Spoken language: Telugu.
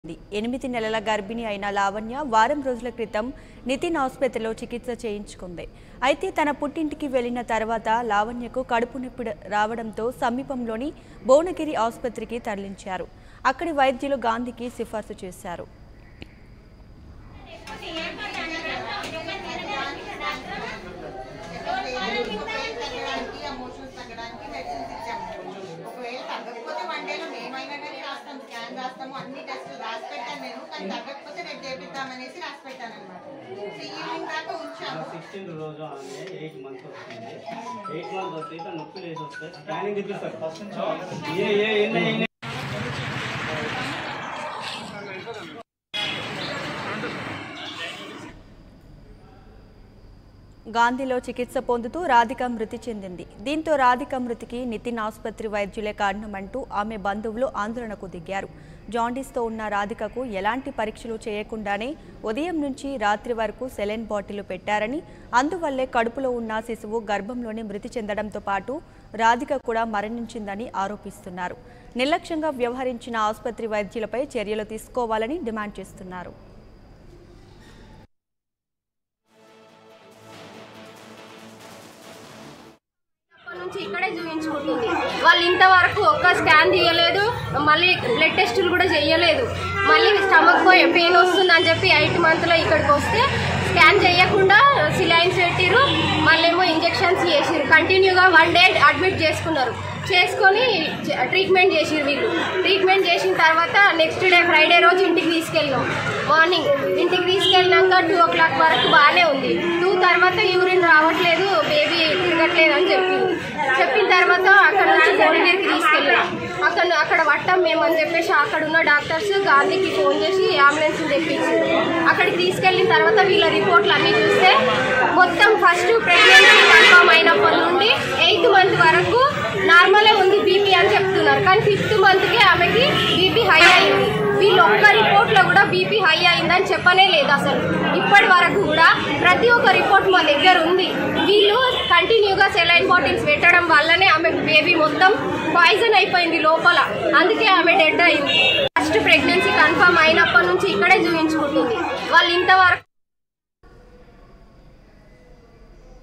ఉంది. ఎనిమిది నెలల గర్భిణి అయిన లావణ్య వారం రోజుల క్రితం నితిన్ ఆసుపత్రిలో చికిత్స చేయించుకుంది అయితే తన పుట్టింటికి వెళ్లిన తర్వాత లావణ్యకు కడుపు నొప్పి రావడంతో సమీపంలోని భువనగిరి ఆసుపత్రికి తరలించారు అక్కడి వైద్యులు గాంధీకి సిఫార్సు చేశారు తగ్గడానికి ఎమోషన్స్ తగ్గడానికి మెడిసిన్స్ ఇచ్చాము ఒకవేళ తగ్గకపోతే వన్ డేలో మేమైనా కానీ రాస్తాం స్కాన్ రాస్తాము అన్ని టెస్టులు రాసి పెట్టాను నేను కానీ తగ్గకపోతే రేపు చేపిద్దామనేసి రాసి పెట్టాను అనమాట ఈవినింగ్ దాకా ఉంచాము సిక్స్టీన్త్ రోజు ఆమె ఎయిట్ మంత్స్ వస్తుంది ఎయిట్ మంత్స్ వస్తే ఇట్లా నొప్పి లేసి వస్తే స్కానింగ్ ఇప్పిస్తారు ఫస్ట్ ఏ ఏ ఎన్ని ఎన్ని గాంధీలో చికిత్స పొందుతూ రాధిక మృతి చెందింది దీంతో రాధిక మృతికి నితిన్ ఆసుపత్రి వైద్యులే కారణమంటూ ఆమె బంధువులు ఆందోళనకు దిగారు జాండీస్తో ఉన్న రాధికకు ఎలాంటి పరీక్షలు చేయకుండానే ఉదయం నుంచి రాత్రి వరకు సెలైన్ బాటిల్ పెట్టారని అందువల్లే కడుపులో ఉన్న శిశువు గర్భంలోనే మృతి చెందడంతో పాటు రాధిక కూడా మరణించిందని ఆరోపిస్తున్నారు నిర్లక్ష్యంగా వ్యవహరించిన ఆసుపత్రి వైద్యులపై చర్యలు తీసుకోవాలని డిమాండ్ చేస్తున్నారు అప్పటి నుంచి ఇక్కడే చూపించుకుంటుంది వాళ్ళు ఇంతవరకు ఒక్క స్కాన్ తీయలేదు మళ్ళీ బ్లడ్ టెస్టులు కూడా చేయలేదు మళ్ళీ స్టమక్ పెయిన్ వస్తుంది అని చెప్పి ఎయిట్ మంత్లో ఇక్కడికి వస్తే స్కాన్ చేయకుండా సిలైన్స్ పెట్టిరు మళ్ళేమో ఇంజెక్షన్స్ చేసిరు కంటిన్యూగా వన్ డే అడ్మిట్ చేసుకున్నారు చేసుకొని ట్రీట్మెంట్ చేసిరు వీళ్ళు ట్రీట్మెంట్ చేసిన తర్వాత నెక్స్ట్ డే ఫ్రైడే రోజు ఇంటికి తీసుకెళ్ళినాం మార్నింగ్ ఇంటికి తీసుకెళ్ళినాక టూ ఓ క్లాక్ వరకు బాగానే ఉంది టూ తర్వాత యూరిన్ రావట్లేదు బేబీ తిరగట్లేదు అని చెప్పింది చెప్పిన తర్వాత అక్కడ నుంచి భువనగిరికి తీసుకెళ్ళాం అక్కడ అక్కడ పట్టాం మేము అని చెప్పేసి అక్కడ ఉన్న డాక్టర్స్ గాంధీకి ఫోన్ చేసి అంబులెన్స్ తెప్పించారు అక్కడికి తీసుకెళ్ళిన తర్వాత వీళ్ళ రిపోర్ట్లు అన్నీ చూస్తే మొత్తం ఫస్ట్ ప్రెగ్నెన్సీ కన్ఫర్మ్ అయినప్పటి నుండి ఎయిత్ మంత్ వరకు నార్మలే ఉంది బీపీ అని చెప్తున్నారు కానీ ఫిఫ్త్ మంత్కి ఆమెకి బీపీ హై అయింది వీళ్ళు ఒక్క రిపోర్ట్లో కూడా బీపీ హై అయిందని చెప్పనే లేదు అసలు ఇప్పటి వరకు కూడా ప్రతి ఒక్క రిపోర్ట్ మా దగ్గర ఉంది వీళ్ళు కంటిన్యూగా సెలైన్ బాటిల్స్ పెట్టడం వల్లనే ఆమె బేబీ మొత్తం పాయిజన్ అయిపోయింది లోపల అందుకే ఆమె డెడ్ అయింది ఫస్ట్ ప్రెగ్నెన్సీ కన్ఫర్మ్ అయినప్పటి నుంచి ఇక్కడే చూపించుకుంటుంది వాళ్ళు ఇంతవరకు